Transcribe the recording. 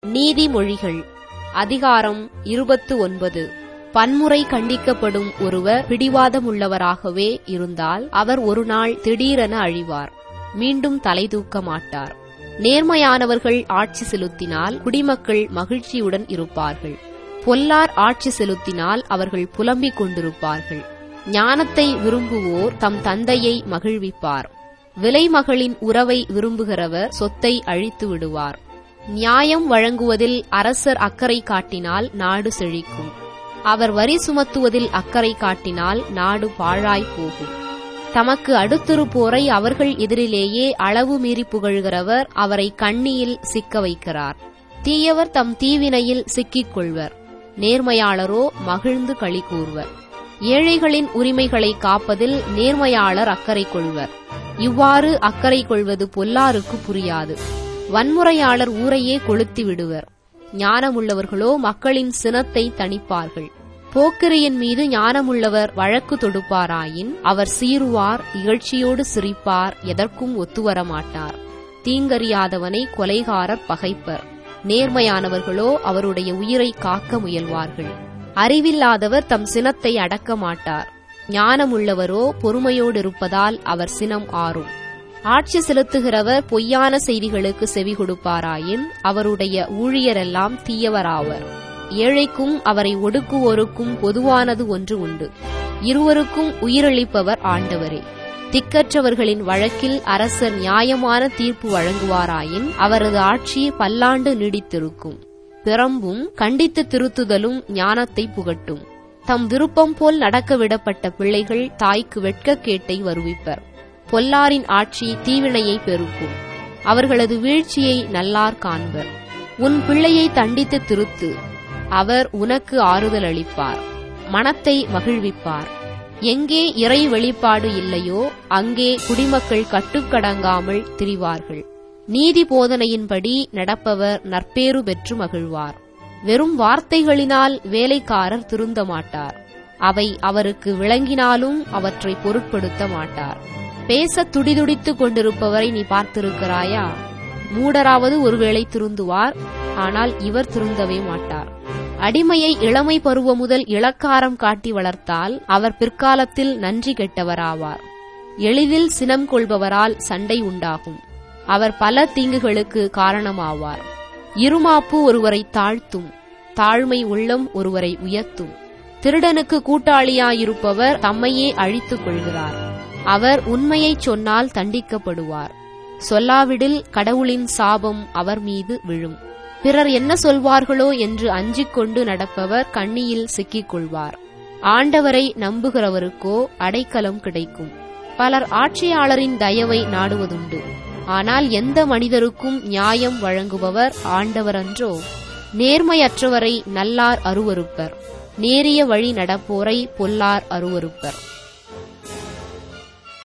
நீதிமொழிகள் அதிகாரம் இருபத்து ஒன்பது பன்முறை கண்டிக்கப்படும் ஒருவர் பிடிவாதமுள்ளவராகவே இருந்தால் அவர் ஒரு நாள் திடீரென அழிவார் மீண்டும் தலை தூக்க மாட்டார் நேர்மையானவர்கள் ஆட்சி செலுத்தினால் குடிமக்கள் மகிழ்ச்சியுடன் இருப்பார்கள் பொல்லார் ஆட்சி செலுத்தினால் அவர்கள் புலம்பிக் கொண்டிருப்பார்கள் ஞானத்தை விரும்புவோர் தம் தந்தையை மகிழ்விப்பார் விலைமகளின் உறவை விரும்புகிறவர் சொத்தை அழித்து விடுவார் நியாயம் வழங்குவதில் அரசர் அக்கறை காட்டினால் நாடு செழிக்கும் அவர் வரி சுமத்துவதில் அக்கறை காட்டினால் நாடு பாழாய் போகும் தமக்கு அடுத்திருப்போரை அவர்கள் எதிரிலேயே அளவு மீறி புகழ்கிறவர் அவரை கண்ணியில் சிக்க வைக்கிறார் தீயவர் தம் தீவினையில் சிக்கிக் கொள்வர் நேர்மையாளரோ மகிழ்ந்து களி கூறுவர் ஏழைகளின் உரிமைகளை காப்பதில் நேர்மையாளர் அக்கறை கொள்வர் இவ்வாறு அக்கறை கொள்வது பொல்லாருக்கு புரியாது வன்முறையாளர் ஊரையே கொளுத்தி விடுவர் ஞானமுள்ளவர்களோ மக்களின் சினத்தை தணிப்பார்கள் போக்கிரியின் மீது ஞானமுள்ளவர் வழக்கு தொடுப்பாராயின் அவர் சீருவார் இகழ்ச்சியோடு சிரிப்பார் எதற்கும் ஒத்துவர மாட்டார் தீங்கறியாதவனை கொலைகாரர் பகைப்பர் நேர்மையானவர்களோ அவருடைய உயிரை காக்க முயல்வார்கள் அறிவில்லாதவர் தம் சினத்தை அடக்க மாட்டார் ஞானமுள்ளவரோ பொறுமையோடு இருப்பதால் அவர் சினம் ஆறும் ஆட்சி செலுத்துகிறவர் பொய்யான செய்திகளுக்கு செவி கொடுப்பாராயின் அவருடைய ஊழியரெல்லாம் தீயவராவர் ஏழைக்கும் அவரை ஒடுக்குவோருக்கும் பொதுவானது ஒன்று உண்டு இருவருக்கும் உயிரளிப்பவர் ஆண்டவரே திக்கற்றவர்களின் வழக்கில் அரசர் நியாயமான தீர்ப்பு வழங்குவாராயின் அவரது ஆட்சி பல்லாண்டு நீடித்திருக்கும் பிறம்பும் கண்டித்து திருத்துதலும் ஞானத்தை புகட்டும் தம் விருப்பம் போல் நடக்க விடப்பட்ட பிள்ளைகள் தாய்க்கு வெட்கக்கேட்டை வருவிப்பர் பொல்லாரின் ஆட்சி தீவினையை பெருக்கும் அவர்களது வீழ்ச்சியை நல்லார் காண்பர் உன் பிள்ளையை தண்டித்து திருத்து அவர் உனக்கு ஆறுதல் அளிப்பார் மனத்தை மகிழ்விப்பார் எங்கே இறை வெளிப்பாடு இல்லையோ அங்கே குடிமக்கள் கட்டுக்கடங்காமல் திரிவார்கள் நீதி போதனையின்படி நடப்பவர் நற்பேறு பெற்று மகிழ்வார் வெறும் வார்த்தைகளினால் வேலைக்காரர் திருந்த மாட்டார் அவை அவருக்கு விளங்கினாலும் அவற்றை பொருட்படுத்த மாட்டார் பேச துடிதுடித்துக் கொண்டிருப்பவரை நீ பார்த்திருக்கிறாயா மூடராவது ஒருவேளை திருந்துவார் ஆனால் இவர் திருந்தவே மாட்டார் அடிமையை இளமை பருவம் முதல் இளக்காரம் காட்டி வளர்த்தால் அவர் பிற்காலத்தில் நன்றி கெட்டவராவார் எளிதில் சினம் கொள்பவரால் சண்டை உண்டாகும் அவர் பல தீங்குகளுக்கு காரணமாவார் இருமாப்பு ஒருவரை தாழ்த்தும் தாழ்மை உள்ளம் ஒருவரை உயர்த்தும் திருடனுக்கு கூட்டாளியாயிருப்பவர் தம்மையே அழித்துக் கொள்கிறார் அவர் உண்மையைச் சொன்னால் தண்டிக்கப்படுவார் சொல்லாவிடில் கடவுளின் சாபம் அவர் மீது விழும் பிறர் என்ன சொல்வார்களோ என்று அஞ்சிக் கொண்டு நடப்பவர் கண்ணியில் சிக்கிக் கொள்வார் ஆண்டவரை நம்புகிறவருக்கோ அடைக்கலம் கிடைக்கும் பலர் ஆட்சியாளரின் தயவை நாடுவதுண்டு ஆனால் எந்த மனிதருக்கும் நியாயம் வழங்குபவர் ஆண்டவரன்றோ நேர்மையற்றவரை நல்லார் அருவருப்பர் நேரிய வழி நடப்போரை பொல்லார் அருவருப்பர்